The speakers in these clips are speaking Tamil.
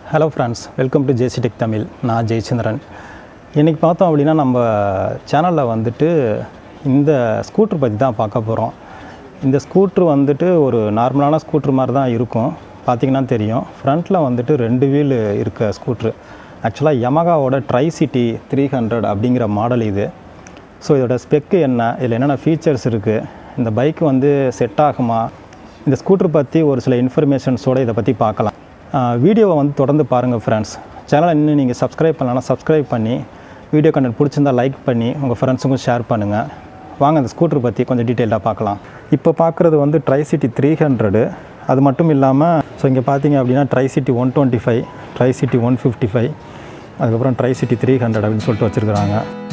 hello friends welcome to JC tech Tamil நான் ஜெயச்சந்திரன் இன்றைக்கி பார்த்தோம் அப்படின்னா நம்ம சேனலில் வந்துட்டு இந்த ஸ்கூட்ரு பற்றி தான் பார்க்க போகிறோம் இந்த ஸ்கூட்ரு வந்துட்டு ஒரு நார்மலான ஸ்கூட்ரு மாதிரி தான் இருக்கும் பார்த்தீங்கன்னா தெரியும் ஃப்ரண்ட்டில் வந்துட்டு ரெண்டு வீல் இருக்க ஸ்கூட்ரு ஆக்சுவலாக யமகாவோட ட்ரை சிட்டி த்ரீ ஹண்ட்ரட் அப்படிங்கிற மாடல் இது ஸோ இதோட ஸ்பெக்கு என்ன இதில் என்னென்ன ஃபீச்சர்ஸ் இருக்குது இந்த பைக் வந்து செட் ஆகுமா இந்த ஸ்கூட்டர் பற்றி ஒரு சில இன்ஃபர்மேஷன்ஸோடு இதை பற்றி பார்க்கலாம் வீடியோவை வந்து தொடர்ந்து பாருங்கள் ஃப்ரெண்ட்ஸ் சேனலை இன்னும் நீங்கள் சப்ஸ்கிரைப் பண்ணலாம் சப்ஸ்கிரைப் பண்ணி வீடியோ கண்டென்ட் பிடிச்சிருந்தா லைக் பண்ணி உங்கள் ஃப்ரெண்ட்ஸுக்கும் ஷேர் பண்ணுங்கள் வாங்க அந்த ஸ்கூட்டர் பற்றி கொஞ்சம் டீட்டெயிலாக பார்க்கலாம் இப்போ பார்க்குறது வந்து ட்ரை சிட்டி த்ரீ ஹண்ட்ரடு அது மட்டும் இல்லாமல் ஸோ இங்கே பார்த்தீங்க அப்படின்னா Tricity one twenty five Tricity one fifty five அதுக்கப்புறம் ட்ரை சிட்டி த்ரீ ஹண்ட்ரட் அப்படின்னு சொல்லிட்டு வச்சுருக்குறாங்க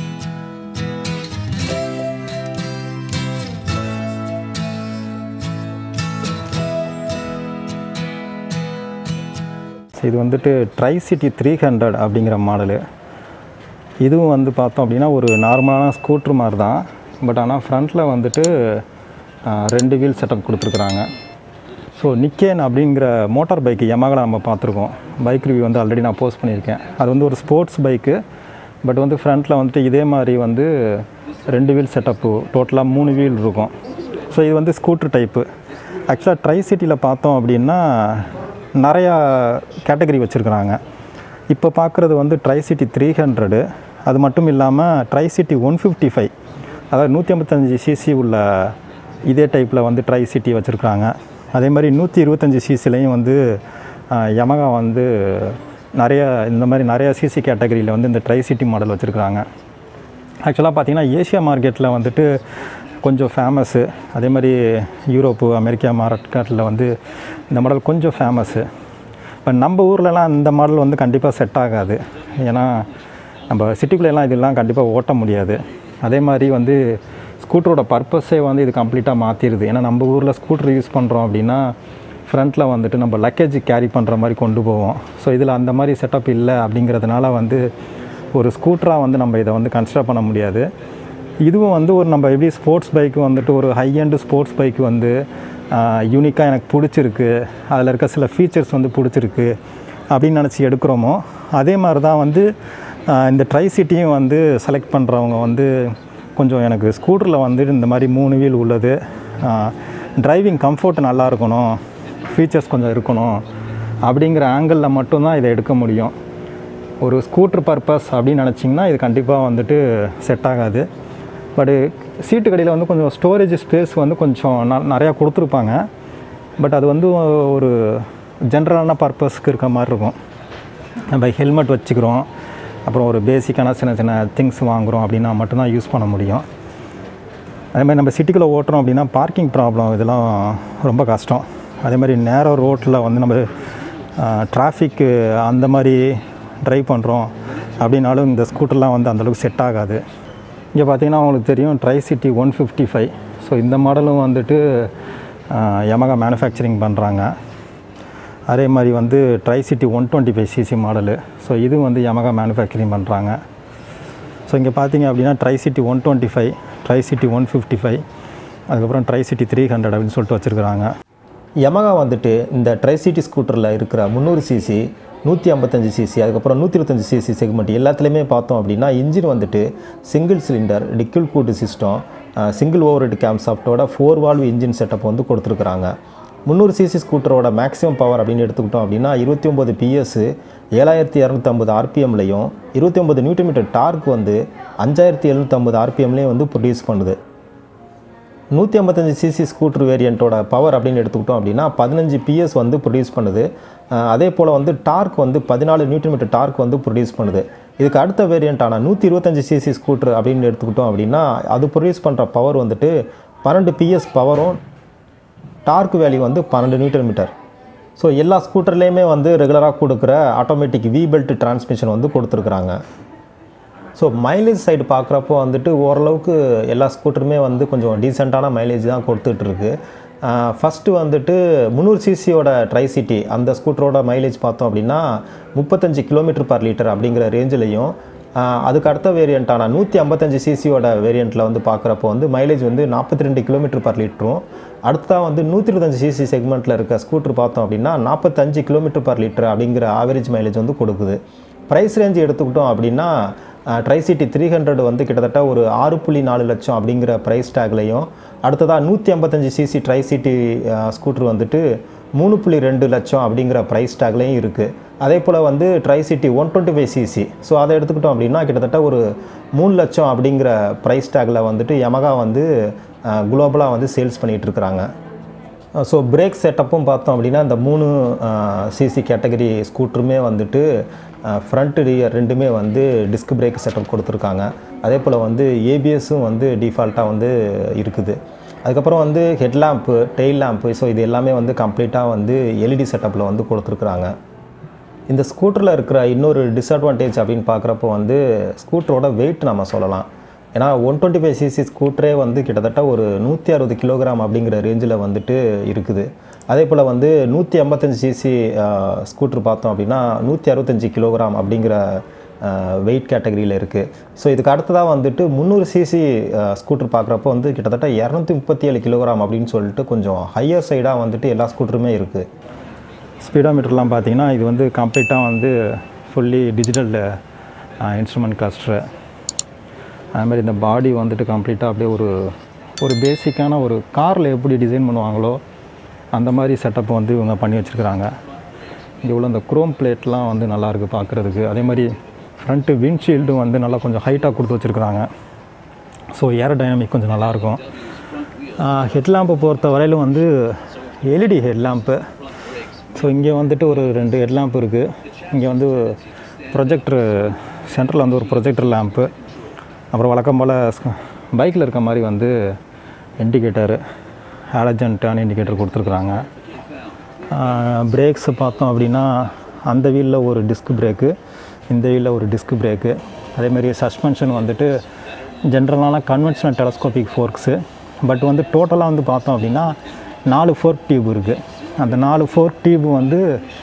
ஸோ இது வந்துட்டு ட்ரை சிட்டி த்ரீ ஹண்ட்ரட் அப்படிங்கிற மாடலு இதுவும் வந்து பார்த்தோம் அப்படின்னா ஒரு நார்மலான ஸ்கூட்ரு மாதிரி தான் பட் ஆனால் ஃப்ரண்ட்டில் வந்துட்டு ஆ, ரெண்டு வீல் செட்டப் கொடுத்துருக்குறாங்க ஸோ நிக்கேன் அப்படிங்கிற மோட்டார் பைக்கு யமாகல நம்ம பார்த்துருக்கோம் பைக் ரிவ்யூ வந்து ஆல்ரெடி நான் போஸ்ட் பண்ணியிருக்கேன் அது வந்து ஒரு ஸ்போர்ட்ஸ் பைக்கு பட் வந்து ஃப்ரண்ட்டில் வந்துட்டு இதே மாதிரி வந்து ரெண்டு வீல் செட்டப்பு டோட்டலாக மூணு வீல் இருக்கும் ஸோ இது வந்து ஸ்கூட்ரு டைப்பு ஆக்சுவலாக ட்ரை சிட்டியில் பார்த்தோம் அப்படின்னா நிறையா கேட்டகரி வச்சுருக்குறாங்க இப்போ பார்க்குறது வந்து ட்ரை சிட்டி த்ரீ ஹண்ட்ரடு அது மட்டும் இல்லாமல் Tricity one fifty five அதாவது நூற்றி ஐம்பத்தஞ்சு சிசி உள்ள இதே டைப்பில் வந்து ட்ரை சிட்டி வச்சுருக்குறாங்க அதே மாதிரி நூற்றி இருபத்தஞ்சி சிசிலையும் வந்து யமகா வந்து நிறைய இந்த மாதிரி நிறையா சிசி கேட்டகரியில் வந்து இந்த ட்ரை சிட்டி மாடல் வச்சுருக்குறாங்க ஆக்சுவலாக பார்த்தீங்கன்னா ஏஷியா மார்க்கெட்டில் வந்துட்டு கொஞ்சம் ஃபேமஸ்ஸு அதே மாதிரி யூரோப்பு அமெரிக்கா மார்க்கெட்டில் வந்து இந்த மாடல் கொஞ்சம் ஃபேமஸ்ஸு இப்போ நம்ம ஊர்லலாம் இந்த மாடல் வந்து கண்டிப்பாக செட் ஆகாது ஏன்னா நம்ம சிட்டிக்குள்ளெல்லாம் இதெல்லாம் கண்டிப்பாக ஓட்ட முடியாது அதே மாதிரி வந்து ஸ்கூட்டரோட பர்பஸே வந்து இது கம்ப்ளீட்டாக மாற்றிடுது ஏன்னா நம்ம ஊரில் ஸ்கூட்டர் யூஸ் பண்ணுறோம் அப்படின்னா ஃப்ரண்ட்டில் வந்துட்டு நம்ம லக்கேஜ் கேரி பண்ணுற மாதிரி கொண்டு போவோம் ஸோ இதில் அந்த மாதிரி செட்டப் இல்லை அப்படிங்கிறதுனால வந்து ஒரு ஸ்கூட்டராக வந்து நம்ம இதை வந்து கன்சிடர் பண்ண முடியாது இதுவும் வந்து ஒரு நம்ம எப்படி ஸ்போர்ட்ஸ் பைக்கு வந்துட்டு ஒரு ஹை எண்டு ஸ்போர்ட்ஸ் பைக் வந்து யூனிக்காக எனக்கு பிடிச்சிருக்கு அதில் இருக்க சில ஃபீச்சர்ஸ் வந்து பிடிச்சிருக்கு அப்படின்னு நினச்சி எடுக்கிறோமோ அதே மாதிரி தான் வந்து ஆஹ் இந்த ட்ரை சிட்டியும் வந்து செலக்ட் பண்ணுறவங்க வந்து கொஞ்சம் எனக்கு ஸ்கூட்டரில் வந்து இந்த மாதிரி மூணு வீல் உள்ளது டிரைவிங் கம்ஃபர்ட் நல்லா இருக்கணும் ஃபீச்சர்ஸ் கொஞ்சம் இருக்கணும் அப்படிங்கிற ஆங்கிளில் மட்டும்தான் இதை எடுக்க முடியும் ஒரு ஸ்கூட்ரு பர்பஸ் அப்படின்னு நினச்சிங்கன்னா இது கண்டிப்பாக வந்துட்டு செட் ஆகாது பட்டு சீட்டு கடையில் வந்து கொஞ்சம் ஸ்டோரேஜ் ஸ்பேஸ் வந்து கொஞ்சம் ந நிறையா கொடுத்துருப்பாங்க பட் அது வந்து ஒரு ஜென்ரலான பர்பஸ்க்கு இருக்க மாதிரி இருக்கும் நம்ம ஹெல்மெட் வச்சுக்கிறோம் அப்புறம் ஒரு பேசிக்கான சின்ன சின்ன திங்ஸ் வாங்குகிறோம் அப்படின்னா மட்டும்தான் யூஸ் பண்ண முடியும் அதே மாதிரி நம்ம சிட்டிக்குள்ளே ஓட்டுறோம் அப்படின்னா பார்க்கிங் ப்ராப்ளம் இதெல்லாம் ரொம்ப கஷ்டம் அதே மாதிரி நேரோ ரோட்டில் வந்து நம்ம டிராஃபிக்கு அந்த மாதிரி ட்ரைவ் பண்ணுறோம் அப்படின்னாலும் இந்த ஸ்கூட்டர்லாம் வந்து அந்தளவுக்கு செட் ஆகாது இங்கே பார்த்தீங்கன்னா உங்களுக்கு தெரியும் Tricity one fifty five so இந்த மாடலும் வந்துட்டு யமகா மேனுஃபேக்சரிங் பண்ணுறாங்க அதே மாதிரி வந்து Tricity one twenty five CC model so இது வந்து யமகா மேனுஃபேக்சரிங் பண்ணுறாங்க ஸோ இங்கே பார்த்தீங்க அப்படின்னா Tricity one twenty five Tricity one fifty five அதுக்கப்புறம் ட்ரை சிட்டி த்ரீ ஹண்ட்ரட் அப்படின்னு சொல்லிட்டு வச்சுருக்குறாங்க யமகா வந்துட்டு இந்த ட்ரை சிட்டி ஸ்கூட்டரில் இருக்கிற முந்நூறு சிசி நூற்றி ஐம்பத்தஞ்சு சிசி அதுக்கப்புறம் நூற்றி இருபத்தஞ்சி சிசி செக்மெண்ட் எல்லாத்துலேயுமே பார்த்தோம் அப்படின்னா இன்ஜின் வந்துட்டு சிங்கிள் சிலிண்டர் டிக்கிள் கூட்டு system single over head cam சாஃப்ட்டோட ஃபோர் வால்வ் இன்ஜின் செட்டப் வந்து கொடுத்துருக்குறாங்க முந்நூறு சிசி ஸ்கூட்டரோட மேக்ஸிமம் பவர் அப்படின்னு எடுத்துக்கிட்டோம் அப்படின்னா இருபத்தி ஒம்பது பிஎஸ் ஏழாயிரத்தி இரநூத்தம்பது ஆர்பிஎம்லையும் இருபத்தி ஒம்பது நியூட்டோமீட்டர் டார்க் வந்து அஞ்சாயிரத்தி எழுநூற்றம்பது ஆர்பிஎம்லேயும் வந்து ப்ரொடியூஸ் பண்ணுது நூற்றி ஐம்பத்தஞ்சு சிசி ஸ்கூட்டர் வேரியண்ட்டோட பவர் அப்படின்னு எடுத்துக்கிட்டோம் அப்படின்னா பதினஞ்சு பிஎஸ் வந்து ப்ரொடியூஸ் பண்ணுது அஹ் அதே போல் வந்து டார்க் வந்து பதினாலு நியூட்ரிமீட்டர் டார்க் வந்து ப்ரொடியூஸ் பண்ணுது இதுக்கு அடுத்த வேரியண்ட்டான நூற்றி இருபத்தஞ்சு சிசி ஸ்கூட்டர் அப்படின்னு எடுத்துக்கிட்டோம் அப்படின்னா அது ப்ரொடியூஸ் பண்ணுற பவர் வந்துட்டு பன்னெண்டு பிஎஸ் பவரும் டார்க் வேல்யூ வந்து பன்னெண்டு நியூட்டன் மீட்டர் ஸோ எல்லா ஸ்கூட்டர்லேயுமே வந்து ரெகுலராக கொடுக்குற ஆட்டோமேட்டிக் வி பெல்ட் டிரான்ஸ்மிஷன் வந்து கொடுத்துருக்குறாங்க ஸோ மைலேஜ் சைடு பார்க்குறப்போ வந்துட்டு ஓரளவுக்கு எல்லா ஸ்கூட்டருமே வந்து கொஞ்சம் டீசெண்டான மைலேஜ் தான் கொடுத்துட்ருக்கு ஃபஸ்ட்டு வந்துட்டு முந்நூறு சிசியோட ட்ரை சிட்டி அந்த ஸ்கூட்டரோட மைலேஜ் பார்த்தோம் அப்படின்னா முப்பத்தஞ்சு கிலோமீட்டர் பர் லிட்டர் அப்படிங்கிற ரேஞ்சிலையும் ஆஹ் அதுக்கு அடுத்த வேரியண்ட்டான நூற்றி ஐம்பத்தஞ்சு சிசியோட வேரியண்ட்டில் வந்து பார்க்குறப்போ வந்து மைலேஜ் வந்து நாற்பத்தி ரெண்டு கிலோமீட்டர் பர் லிட்டரும் அடுத்ததாக வந்து நூற்றி இருபத்தஞ்சு சிசி செக்மெண்ட்டில் இருக்க ஸ்கூட்டர் பார்த்தோம் அப்படின்னா நாற்பத்தஞ்சு கிலோமீட்டர் பர் லிட்டர் அப்படிங்கிற ஆவரேஜ் மைலேஜ் வந்து கொடுக்குது ப்ரைஸ் ரேஞ்ச் எடுத்துக்கிட்டோம் அப்படின்னா ட்ரைசிட்டி த்ரீ ஹண்ட்ரட் வந்து கிட்டத்தட்ட ஒரு ஆறு புள்ளி நாலு லட்சம் அப்படிங்கிற ப்ரைஸ் டேக்லையும் அடுத்ததாக நூற்றி ஐம்பத்தஞ்சு சிசி ட்ரைசிட்டி ஸ்கூட்டர் வந்துட்டு மூணு புள்ளி ரெண்டு லட்சம் அப்படிங்கிற ப்ரைஸ் டேக்லையும் இருக்குது அதே போல் வந்து Tricity one twenty five CC so அதை எடுத்துக்கிட்டோம் அப்படின்னா கிட்டத்தட்ட ஒரு மூணு லட்சம் அப்படிங்கிற ப்ரைஸ் டேக்கில் வந்துட்டு யமகா வந்து குளோபலாக வந்து சேல்ஸ் பண்ணிகிட்டு இருக்கிறாங்க ஸோ பிரேக் செட்டப்பும் பார்த்தோம் அப்படின்னா இந்த மூணு சிசி கேட்டகரி ஸ்கூட்டருமே வந்துட்டு ஃப்ரண்ட் ரியர் ரெண்டுமே வந்து டிஸ்க் பிரேக் செட்டப் கொடுத்துருக்காங்க அதே போல் வந்து ஏபிஎஸும் வந்து டிஃபால்ட்டாக வந்து இருக்குது அதுக்கப்புறம் வந்து ஹெட்லாம்ப்பு டெயில் லேம்ப்பு ஸோ இது எல்லாமே வந்து கம்ப்ளீட்டாக வந்து எல்இடி செட்டப்பில் வந்து கொடுத்துருக்குறாங்க இந்த ஸ்கூட்டரில் இருக்கிற இன்னொரு டிஸ்அட்வான்டேஜ் அப்படின்னு பார்க்குறப்போ வந்து ஸ்கூட்டரோட வெயிட் நம்ம சொல்லலாம் ஏன்னா ஒன் டுவெண்ட்டி ஃபைவ் சிசி ஸ்கூட்டரே வந்து கிட்டத்தட்ட ஒரு நூற்றி அறுபது கிலோகிராம் அப்படிங்கிற ரேஞ்சில் வந்துட்டு இருக்குது அதே போல் வந்து நூற்றி ஐம்பத்தஞ்சு சிசி ஸ்கூட்ரு பார்த்தோம் அப்படின்னா நூற்றி அறுபத்தஞ்சு கிலோகிராம் அப்படிங்கிற வெயிட் கேட்டகரியில் இருக்குது ஸோ இதுக்கு அடுத்ததாக வந்துட்டு முந்நூறு சிசி ஸ்கூட்டர் பார்க்குறப்போ வந்து கிட்டத்தட்ட இரநூத்தி முப்பத்தி ஏழு கிலோகிராம் அப்படின்னு சொல்லிட்டு கொஞ்சம் ஹையர் சைடாக வந்துட்டு எல்லா ஸ்கூட்டருமே இருக்குது ஸ்பீடோமீட்டர்லாம் பார்த்தீங்கன்னா இது வந்து கம்ப்ளீட்டாக வந்து ஃபுல்லி டிஜிட்டல் இன்ஸ்ட்ருமெண்ட் கிளஸ்டரு அது மாதிரி இந்த பாடி வந்துட்டு கம்ப்ளீட்டாக அப்படியே ஒரு ஒரு பேசிக்கான ஒரு காரில் எப்படி டிசைன் பண்ணுவாங்களோ அந்த மாதிரி செட்டப் வந்து இவங்க பண்ணி வச்சுருக்குறாங்க இங்கே உள்ள இந்த குரோம் பிளேட்லாம் வந்து நல்லாயிருக்கு பார்க்குறதுக்கு அதே மாதிரி ஃப்ரண்ட்டு விண்ட்ஷீல்டும் வந்து நல்லா கொஞ்சம் ஹைட்டாக கொடுத்து வச்சுருக்குறாங்க ஸோ ஏர் டைனமிக் கொஞ்சம் நல்லாயிருக்கும் ஹெட்லாம்பை பொறுத்த வரையிலும் வந்து எல்இடி ஹெட்லாம்ப்பு ஸோ இங்கே வந்துட்டு ஒரு ரெண்டு ஹெட்லாம்ப் இருக்குது இங்கே வந்து ப்ரொஜெக்டர் சென்டரில் வந்து ஒரு ப்ரொஜெக்டர் லேம்ப்பு அப்புறம் வழக்கம் போல் பைக்கில் இருக்க மாதிரி வந்து இண்டிகேட்டரு ஹாலஜன் டேர்ன் இண்டிகேட்டர் கொடுத்துருக்குறாங்க பிரேக்ஸ் பார்த்தோம் அப்படின்னா அந்த வீலில் ஒரு டிஸ்க் பிரேக்கு இந்த வீலில் ஒரு டிஸ்க் பிரேக்கு அதேமாதிரி சஸ்பென்ஷன் வந்துட்டு ஜென்ரலான கன்வென்ஷனல் டெலஸ்கோபிக் ஃபோர்க்ஸு பட் வந்து டோட்டலாக வந்து பார்த்தோம் அப்படின்னா நாலு ஃபோர்க் டியூப் இருக்குது அந்த நாலு ஃபோர்க் டியூப் வந்து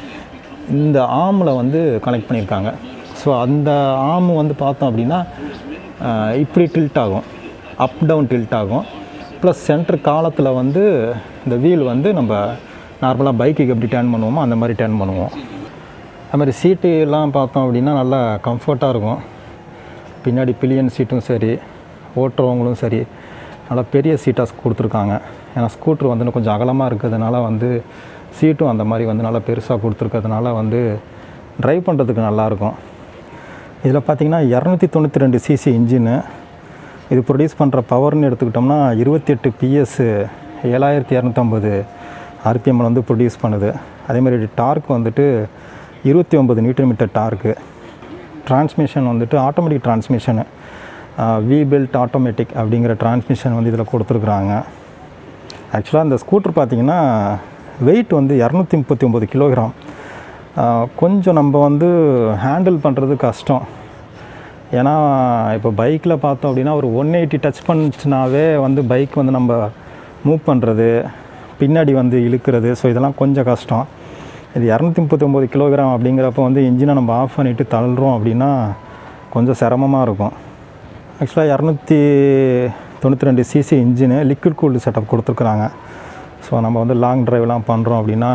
இந்த ஆமில் வந்து கனெக்ட் பண்ணியிருக்காங்க ஸோ அந்த ஆம் வந்து பார்த்தோம் அப்படின்னா ஆஹ், இப்படி டில்ட் ஆகும் அப் டவுன் டில்ட் ஆகும் ப்ளஸ் சென்டர் காலத்தில் வந்து இந்த வீல் வந்து நம்ம நார்மலாக பைக்குக்கு எப்படி டேர்ன் பண்ணுவோமோ அந்த மாதிரி டேர்ன் பண்ணுவோம் அது மாதிரி சீட்டு எல்லாம் பார்த்தோம் அப்படின்னா நல்லா கம்ஃபர்ட்டாக இருக்கும் பின்னாடி பில்லியன் சீட்டும் சரி ஓட்டுறவங்களும் சரி நல்லா பெரிய சீட்டாக கொடுத்துருக்காங்க ஏன்னா ஸ்கூட்ரு வந்து இன்னும் கொஞ்சம் அகலமாக இருக்கிறதுனால வந்து சீட்டும் அந்த மாதிரி வந்து நல்லா பெருசாக கொடுத்துருக்கிறதுனால வந்து ட்ரைவ் பண்ணுறதுக்கு நல்லாயிருக்கும் இதில் பார்த்தீங்கன்னா இரநூத்தி தொண்ணூற்றி ரெண்டு சிசி இன்ஜினு இது ப்ரொடியூஸ் பண்ணுற பவர்னு எடுத்துக்கிட்டோம்னா இருபத்தி எட்டு பிஎஸ் ஏழாயிரத்தி இரநூத்தம்பது ஆர்பிஎம்மில் வந்து ப்ரொடியூஸ் பண்ணுது அதேமாதிரி டார்க் வந்துட்டு இருபத்தி ஒம்பது நியூட்டன் மீட்டர் டார்க்கு டிரான்ஸ்மிஷன் வந்துட்டு automatic transmission V belt automatic அப்படிங்கிற டிரான்ஸ்மிஷன் வந்து இதில் கொடுத்துருக்குறாங்க ஆக்சுவலாக இந்த ஸ்கூட்டர் பார்த்தீங்கன்னா வெயிட் வந்து இரநூத்தி முப்பத்தி ஒம்பது கிலோகிராம் கொஞ்சம் நம்ம வந்து ஹேண்டில் பண்ணுறது கஷ்டம் ஏன்னா இப்போ பைக்கில் பார்த்தோம் அப்படின்னா ஒரு ஒன் எயிட்டி டச் பண்ணுச்சுனாவே வந்து பைக் வந்து நம்ம மூவ் பண்ணுறது பின்னாடி வந்து இழுக்கிறது ஸோ இதெல்லாம் கொஞ்சம் கஷ்டம் இது இரநூத்தி முப்பத்தி ஒம்பது கிலோகிராம் அப்படிங்கிறப்ப வந்து இன்ஜினை நம்ம ஆஃப் பண்ணிவிட்டு தள்ளுறோம் அப்படின்னா கொஞ்சம் சிரமமாக இருக்கும் ஆக்சுவலாக இரநூத்தி தொண்ணூற்றி ரெண்டு CC engine liquid cooled setup கொடுத்துருக்குறாங்க ஸோ நம்ம வந்து லாங் டிரைவ்லாம் பண்ணுறோம் அப்படின்னா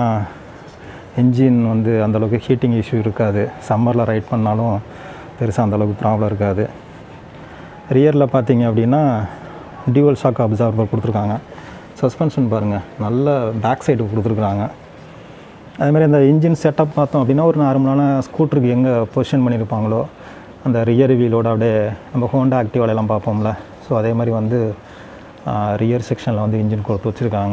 இன்ஜின் வந்து அந்தளவுக்கு ஹீட்டிங் இஷ்யூ இருக்காது சம்மரில் ரைட் பண்ணாலும் பெருசாக அந்தளவுக்கு ப்ராப்ளம் இருக்காது ரியரில் பார்த்தீங்க அப்படின்னா டியூவல் ஷாக் அப்சார்பர் கொடுத்துருக்காங்க சஸ்பென்ஷன் பாருங்கள் நல்ல பேக் சைடு கொடுத்துருக்குறாங்க அதேமாதிரி அந்த இன்ஜின் செட்டப் பார்த்தோம் அப்படின்னா ஒரு நார்மலான ஸ்கூட்டருக்கு எங்கே பொசிஷன் பண்ணியிருப்பாங்களோ அந்த ரியர் வீலோட அப்படியே நம்ம ஹோண்டா ஆக்டிவாலெல்லாம் பார்ப்போம்ல ஸோ அதே மாதிரி வந்து ரியர் செக்ஷனில் வந்து இன்ஜின் கொடுத்து வச்சுருக்காங்க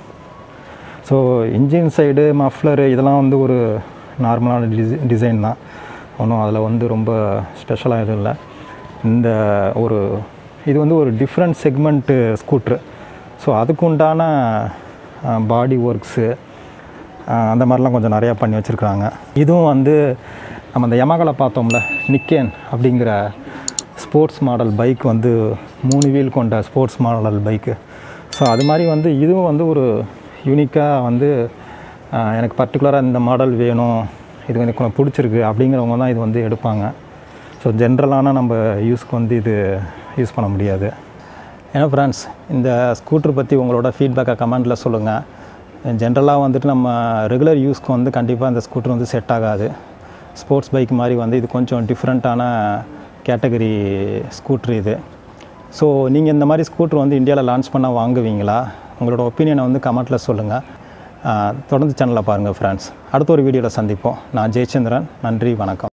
ஸோ இன்ஜின் சைடு மஃப்ளரு இதெல்லாம் வந்து ஒரு நார்மலான டிசை டிசைன் தான் ஒன்றும் அதில் வந்து ரொம்ப ஸ்பெஷலாக எதுவும் இல்லை இந்த ஒரு இது வந்து ஒரு டிஃப்ரெண்ட் செக்மெண்ட்டு ஸ்கூட்ரு ஸோ அதுக்குண்டான பாடி ஒர்க்ஸு அந்த மாதிரிலாம் கொஞ்சம் நிறையா பண்ணி வச்சுருக்காங்க இதுவும் வந்து நம்ம அந்த யமகலை பார்த்தோம்ல நிக்கேன் அப்படிங்கிற ஸ்போர்ட்ஸ் மாடல் பைக் வந்து மூணு வீல் கொண்ட ஸ்போர்ட்ஸ் மாடல் பைக்கு ஸோ அது மாதிரி வந்து இதுவும் வந்து ஒரு யூனிக்காக வந்து ஆஹ், எனக்கு பர்டிகுலராக இந்த மாடல் வேணும் இது எனக்கு கொஞ்சம் பிடிச்சிருக்கு அப்படிங்கிறவங்க தான் இது வந்து எடுப்பாங்க ஸோ ஜென்ரலான நம்ம யூஸ்க்கு வந்து இது யூஸ் பண்ண முடியாது ஏன்னா ஃப்ரெண்ட்ஸ் இந்த ஸ்கூட்டர் பற்றி உங்களோட ஃபீட்பேக்கை கமெண்ட்டில் சொல்லுங்கள் ஜென்ரலாக வந்துட்டு நம்ம ரெகுலர் யூஸ்க்கு வந்து கண்டிப்பாக இந்த ஸ்கூட்டர் வந்து செட் ஆகாது ஸ்போர்ட்ஸ் பைக் மாதிரி வந்து இது கொஞ்சம் டிஃப்ரெண்ட்டான கேட்டகரி ஸ்கூட்ரு இது ஸோ நீங்கள் இந்த மாதிரி ஸ்கூட்டர் வந்து இந்தியாவில் லான்ச் பண்ணால் வாங்குவீங்களா உங்களோட ஒப்பீனியனை வந்து கமெண்ட்டில் சொல்லுங்கள் தொடர்ந்து சேனலை பாருங்கள் ஃப்ரெண்ட்ஸ் அடுத்த ஒரு வீடியோவில் சந்திப்போம் நான் ஜெயச்சந்திரன் நன்றி வணக்கம்